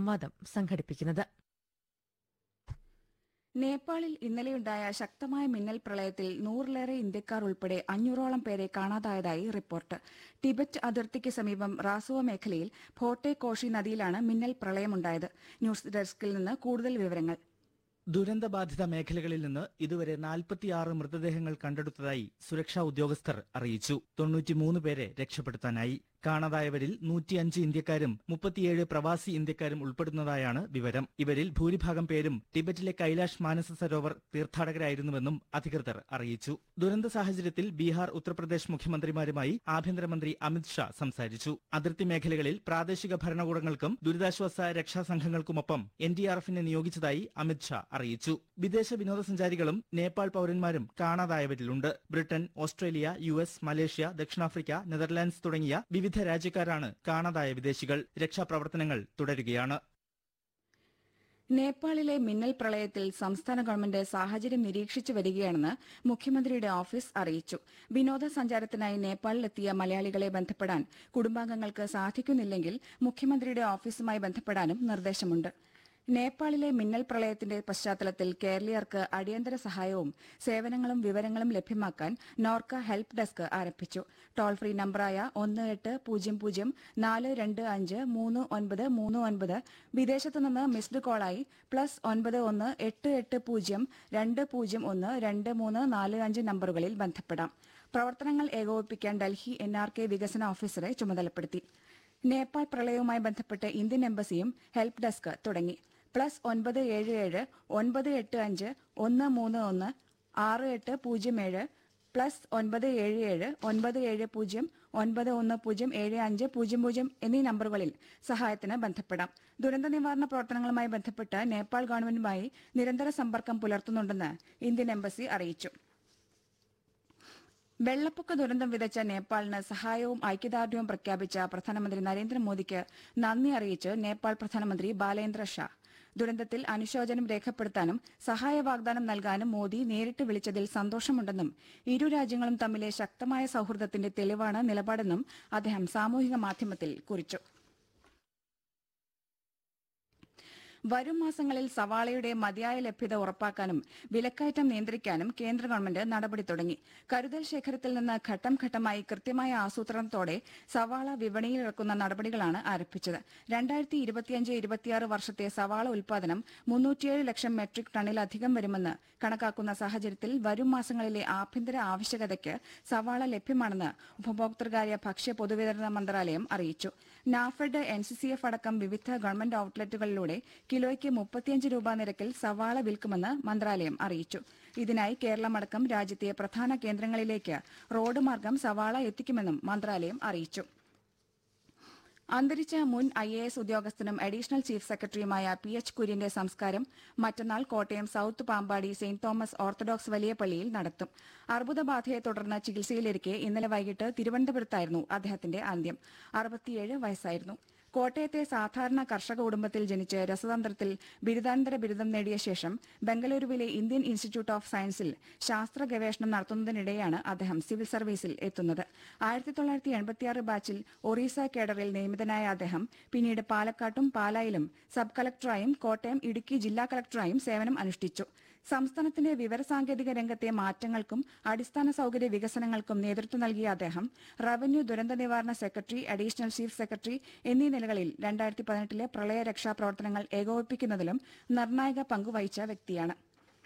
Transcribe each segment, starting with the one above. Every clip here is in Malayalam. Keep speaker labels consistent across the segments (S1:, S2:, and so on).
S1: സംവാദം സംഘടിപ്പിക്കുന്നത്
S2: നേപ്പാളിൽ ഇന്നലെയുണ്ടായ ശക്തമായ മിന്നൽ പ്രളയത്തിൽ നൂറിലേറെ ഇന്ത്യക്കാർ ഉൾപ്പെടെ അഞ്ഞൂറോളം പേരെ കാണാതായതായി റിപ്പോർട്ട് ടിബറ്റ് അതിർത്തിക്ക് സമീപം റാസുവ മേഖലയിൽ ഫോട്ടെ കോഷി നദിയിലാണ് മിന്നൽ പ്രളയമുണ്ടായത് ന്യൂസ് ഡെസ്കിൽ നിന്ന് കൂടുതൽ വിവരങ്ങൾ
S3: ദുരന്തബാധിത മേഖലകളിൽ നിന്ന് ഇതുവരെ നാൽപ്പത്തിയാറ് മൃതദേഹങ്ങൾ കണ്ടെടുത്തതായി സുരക്ഷാ ഉദ്യോഗസ്ഥർ അറിയിച്ചു തൊണ്ണൂറ്റിമൂന്ന് പേരെ രക്ഷപ്പെടുത്താനായി കാണാതായവരിൽ നൂറ്റിയഞ്ച് ഇന്ത്യക്കാരും മുപ്പത്തിയേഴ് പ്രവാസി ഇന്ത്യക്കാരും ഉൾപ്പെടുന്നതായാണ് വിവരം ഇവരിൽ ഭൂരിഭാഗം പേരും ടിബറ്റിലെ കൈലാഷ് മാനസ സരോവർ തീർത്ഥാടകരായിരുന്നുവെന്നും അധികൃതർ അറിയിച്ചു ദുരന്ത സാഹചര്യത്തിൽ ബീഹാർ ഉത്തർപ്രദേശ് മുഖ്യമന്ത്രിമാരുമായി ആഭ്യന്തരമന്ത്രി അമിത് ഷാ സംസാരിച്ചു അതിർത്തി മേഖലകളിൽ പ്രാദേശിക ഭരണകൂടങ്ങൾക്കും ദുരിതാശ്വാസ രക്ഷാസംഘങ്ങൾക്കുമൊപ്പം എൻ ഡി ആർ എഫിനെ നിയോഗിച്ചതായി അമിത് ഷാ അറിയിച്ചു വിദേശ വിനോദസഞ്ചാരികളും നേപ്പാൾ പൌരന്മാരും കാണാതായവരിലുണ്ട് Britain Australia U S Malaysia ദക്ഷിണാഫ്രിക്ക നെതർലാൻഡ്സ് തുടങ്ങിയ വിവിധ രാജ്യക്കാരാണ് കാണാതായ വിദേശികൾ രക്ഷാപ്രവർത്തനങ്ങൾ തുടരുകയാണ്
S2: നേപ്പാളിലെ മിന്നൽ പ്രളയത്തിൽ സംസ്ഥാന ഗവൺമെന്റ് സാഹചര്യം നിരീക്ഷിച്ചു വരികയാണെന്ന് മുഖ്യമന്ത്രിയുടെ ഓഫീസ് അറിയിച്ചു വിനോദസഞ്ചാരത്തിനായി നേപ്പാളിലെത്തിയ മലയാളികളെ ബന്ധപ്പെടാൻ കുടുംബാംഗങ്ങൾക്ക് സാധിക്കുന്നില്ലെങ്കിൽ മുഖ്യമന്ത്രിയുടെ ഓഫീസുമായി ബന്ധപ്പെടാനും നിർദ്ദേശമുണ്ട് നേപ്പാളിലെ മിന്നൽ പ്രളയത്തിന്റെ പശ്ചാത്തലത്തിൽ കേരളീയർക്ക് അടിയന്തര സഹായവും സേവനങ്ങളും വിവരങ്ങളും ലഭ്യമാക്കാൻ നോർക്ക ഹെൽപ്പ് ഡെസ്ക് ആരംഭിച്ചു ടോൾ ഫ്രീ നമ്പറായ ഒന്ന് എട്ട് പൂജ്യം പൂജ്യം നാല് രണ്ട് അഞ്ച് മൂന്ന് ഒൻപത് മൂന്ന് ഒൻപത് വിദേശത്തു നിന്ന് മിസ്ഡ് കോളായി പ്ലസ് ഒൻപത് ഒന്ന് എട്ട് എട്ട് പൂജ്യം രണ്ട് പൂജ്യം ഒന്ന് രണ്ട് മൂന്ന് നാല് അഞ്ച് നമ്പറുകളിൽ ബന്ധപ്പെടാം പ്രവർത്തനങ്ങൾ ഏകോപിപ്പിക്കാൻ ഡൽഹി എൻ ആർ കെ വികസന ഓഫീസറെ ചുമതലപ്പെടുത്തി നേപ്പാൾ പ്രളയവുമായി ബന്ധപ്പെട്ട് ഇന്ത്യൻ എംബസിയും ഹെൽപ്പ് ഡെസ്ക് തുടങ്ങി പ്ലസ് ഒൻപത് ഏഴ് ഏഴ് ഒൻപത് എട്ട് അഞ്ച് ഒന്ന് മൂന്ന് ഒന്ന് ആറ് എട്ട് പൂജ്യം ഏഴ് പ്ലസ് ഒൻപത് ഏഴ് ഏഴ് ഒൻപത് ഏഴ് പൂജ്യം ഒൻപത് ഒന്ന് പൂജ്യം ഏഴ് അഞ്ച് പൂജ്യം പൂജ്യം എന്നീ നമ്പറുകളിൽ സഹായത്തിന് ബന്ധപ്പെടാം ദുരന്ത നിവാരണ പ്രവർത്തനങ്ങളുമായി ബന്ധപ്പെട്ട് നേപ്പാൾ ഗവൺമെന്റുമായി നിരന്തര സമ്പർക്കം പുലർത്തുന്നുണ്ടെന്ന് ഇന്ത്യൻ എംബസി അറിയിച്ചു വെള്ളപ്പൊക്ക ദുരന്തം വിതച്ച നേപ്പാളിന് സഹായവും ഐക്യദാർഢ്യവും പ്രഖ്യാപിച്ച പ്രധാനമന്ത്രി നരേന്ദ്രമോദിക്ക് നന്ദി അറിയിച്ച് നേപ്പാൾ പ്രധാനമന്ത്രി ബാലേന്ദ്ര ഷാ ദുരന്തത്തിൽ അനുശോചനം രേഖപ്പെടുത്താനും സഹായ വാഗ്ദാനം നൽകാനും മോദി നേരിട്ട് വിളിച്ചതിൽ സന്തോഷമുണ്ടെന്നും ഇരു രാജ്യങ്ങളും തമ്മിലെ ശക്തമായ സൌഹൃദത്തിന്റെ തെളിവാണ് നിലപാടെന്നും അദ്ദേഹം സാമൂഹിക മാധ്യമത്തിൽ കുറിച്ചു വരും മാസങ്ങളിൽ സവാളയുടെ മതിയായ ലഭ്യത ഉറപ്പാക്കാനും വിലക്കയറ്റം നിയന്ത്രിക്കാനും കേന്ദ്ര ഗവൺമെന്റ് നടപടി തുടങ്ങി കരുതൽ ശേഖരത്തിൽ നിന്ന് ഘട്ടം ഘട്ടമായി കൃത്യമായ ആസൂത്രണത്തോടെ സവാള വിപണിയിലിറക്കുന്ന നടപടികളാണ് ആരംഭിച്ചത് രണ്ടായിരത്തി ഇരുപത്തിയഞ്ച് ഇരുപത്തിയാറ് വർഷത്തെ സവാള ഉൽപാദനം മുന്നൂറ്റിയേഴ് ലക്ഷം മെട്രിക് ടണ്ണിലധികം വരുമെന്ന് കണക്കാക്കുന്ന സാഹചര്യത്തിൽ വരും മാസങ്ങളിലെ ആഭ്യന്തര ആവശ്യകതയ്ക്ക് സവാള ലഭ്യമാണെന്ന് ഉപഭോക്തൃകാര്യ ഭക്ഷ്യ പൊതുവിതരണ മന്ത്രാലയം അറിയിച്ചു NAFED N C C F അടക്കം വിവിധ ഗവൺമെന്റ് ഔട്ട്ലെറ്റുകളിലൂടെ കിലോയ്ക്ക് മുപ്പത്തിയഞ്ച് രൂപ നിരക്കിൽ സവാള വിൽക്കുമെന്ന് മന്ത്രാലയം അറിയിച്ചു ഇതിനായി കേരളമടക്കം രാജ്യത്തെ പ്രധാന കേന്ദ്രങ്ങളിലേക്ക് റോഡ് മാർഗം സവാള എത്തിക്കുമെന്നും മന്ത്രാലയം അറിയിച്ചു അന്തരിച്ച മുൻ ഐ എ എസ് ഉദ്യോഗസ്ഥനും അഡീഷണൽ ചീഫ് സെക്രട്ടറിയുമായ പി എച്ച് കുര്യന്റെ സംസ്കാരം മറ്റന്നാൾ Kottayam south Pampady saint Thomas orthodox വലിയ പള്ളിയിൽ നടത്തും അർബുദബാധയെ തുടർന്ന് ചികിത്സയിലിരിക്കെ ഇന്നലെ വൈകിട്ട് തിരുവനന്തപുരത്തായിരുന്നു അദ്ദേഹത്തിന്റെ അന്ത്യം അറുപത്തിയേഴ് വയസ്സായിരുന്നു കോട്ടയത്തെ സാധാരണ കർഷക കുടുംബത്തിൽ ജനിച്ച് രസതന്ത്രത്തിൽ ബിരുദാനന്തര ബിരുദം നേടിയ ശേഷം ബംഗളൂരുവിലെ ഇന്ത്യൻ ഇൻസ്റ്റിറ്റ്യൂട്ട് ഓഫ് സയൻസിൽ ശാസ്ത്ര ഗവേഷണം നടത്തുന്നതിനിടെയാണ് അദ്ദേഹം സിവിൽ സർവീസിൽ എത്തുന്നത് ആയിരത്തി തൊള്ളായിരത്തി എൺപത്തിയാറ് ബാച്ചിൽ ഒറീസ കേഡറിൽ നിയമിതനായ അദ്ദേഹം പിന്നീട് പാലക്കാട്ടും പാലായിലും സബ് കളക്ടറായും കോട്ടയം ഇടുക്കി ജില്ലാ കളക്ടറായും സേവനം അനുഷ്ഠിച്ചു സംസ്ഥാനത്തിന്റെ വിവരസാങ്കേതിക രംഗത്തെ മാറ്റങ്ങൾക്കും അടിസ്ഥാന സൌകര്യ വികസനങ്ങൾക്കും നേതൃത്വം നൽകിയ അദ്ദേഹം റവന്യൂ ദുരന്ത നിവാരണ സെക്രട്ടറി അഡീഷണൽ ചീഫ് സെക്രട്ടറി എന്നീ നിലകളിൽ രണ്ടായിരത്തി പതിനെട്ടിലെ പ്രളയ രക്ഷാ പ്രവർത്തനങ്ങൾ ഏകോപിപ്പിക്കുന്നതിലും നിർണായക പങ്കുവഹിച്ച വ്യക്തിയാണ്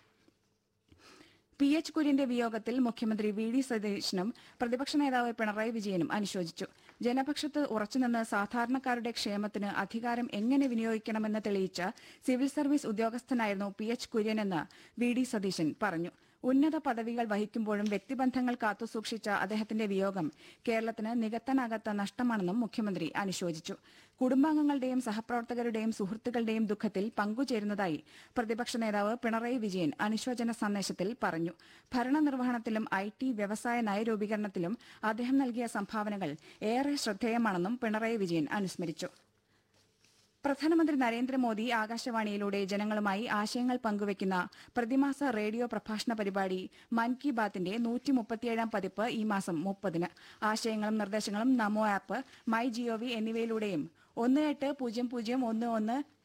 S2: പി എച്ച് കുര്യന്റെ വിയോഗത്തിൽ മുഖ്യമന്ത്രി വി ഡി സതീശനും പ്രതിപക്ഷ നേതാവ് പിണറായി വിജയനും അനുശോചിച്ചു ജനപക്ഷത്ത് ഉറച്ചുനിന്ന് സാധാരണക്കാരുടെ ക്ഷേമത്തിന് അധികാരം എങ്ങനെ വിനിയോഗിക്കണമെന്ന് തെളിയിച്ച സിവിൽ സർവീസ് ഉദ്യോഗസ്ഥനായിരുന്നു പി എച്ച് കുര്യനെന്ന് വി ഡി സതീശൻ പറഞ്ഞു ഉന്നത പദവികൾ വഹിക്കുമ്പോഴും വ്യക്തിബന്ധങ്ങൾ കാത്തുസൂക്ഷിച്ച അദ്ദേഹത്തിന്റെ വിയോഗം കേരളത്തിന് നികത്താനാകാത്ത നഷ്ടമാണെന്നും മുഖ്യമന്ത്രി അനുശോചിച്ചു കുടുംബാംഗങ്ങളുടെയും സഹപ്രവർത്തകരുടെയും സുഹൃത്തുക്കളുടെയും ദുഃഖത്തിൽ പങ്കുചേരുന്നതായി പ്രതിപക്ഷ നേതാവ് പിണറായി വിജയൻ അനുശോചന സന്ദേശത്തിൽ പറഞ്ഞു ഭരണനിർവഹണത്തിലും ഐ ടി വ്യവസായ നയരൂപീകരണത്തിലും അദ്ദേഹം നൽകിയ സംഭാവനകൾ ഏറെ ശ്രദ്ധേയമാണെന്നും പിണറായി വിജയൻ അനുസ്മരിച്ചു പ്രധാനമന്ത്രി നരേന്ദ്രമോദി ആകാശവാണിയിലൂടെ ജനങ്ങളുമായി ആശയങ്ങൾ പങ്കുവയ്ക്കുന്ന പ്രതിമാസ റേഡിയോ പ്രഭാഷണ പരിപാടി മൻ കി ബാത്തിന്റെ നൂറ്റി മുപ്പത്തിയേഴാം പതിപ്പ് ഈ മാസം മുപ്പതിന് ആശയങ്ങളും നിർദ്ദേശങ്ങളും നമോ ആപ്പ് മൈ ജിഒവി എന്നിവയിലൂടെയും ഒന്ന് എട്ട് പൂജ്യം പൂജ്യം ഒന്ന് ഒന്ന്